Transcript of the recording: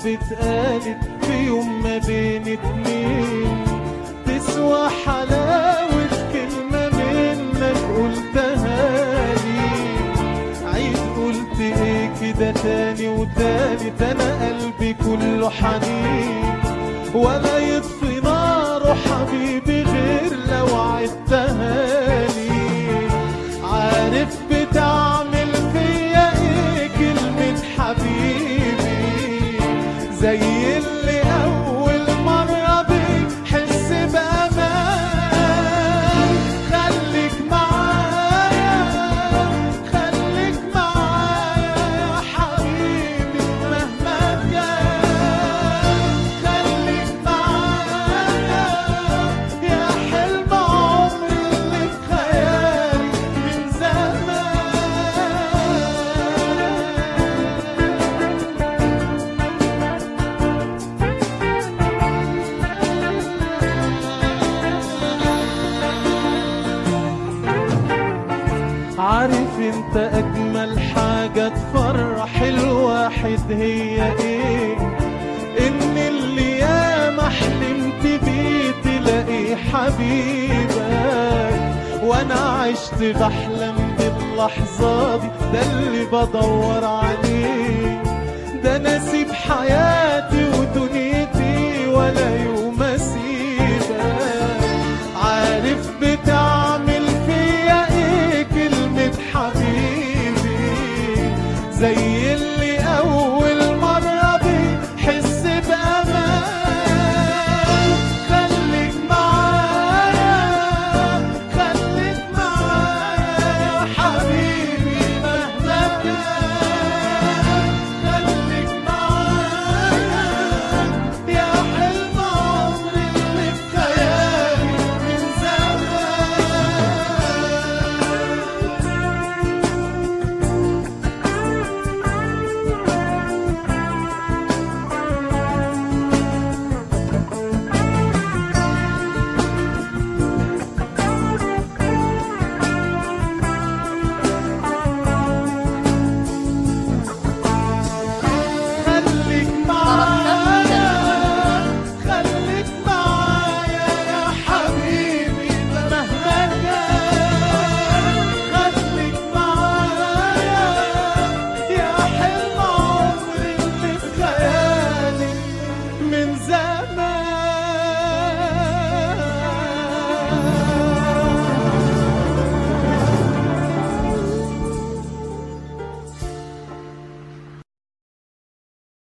حب اتقالت في يوم ما بين اتنين تسوى حلاوة كلمة منك قلتها لي عيد قلت ايه كده تاني وتالت انا قلبي كله حنين ولا يطفي ناره حبيبي غير لو عدتها لي عارف بتعمل فيا ايه كلمة حبيبي زي اللي أول مرة بيحس بأمان خليك معايا خليك معايا يا حبيبي مهما كان خليك معايا يا حلم عمري اللي في خيالي من زمان عارف انت اجمل حاجة تفرح الواحد هي ايه ان اللي ياما حلمت بيه تلاقي حبيبك وانا عشت بحلم باللحظة دي ده اللي بدور عليه ده نسيب حياتي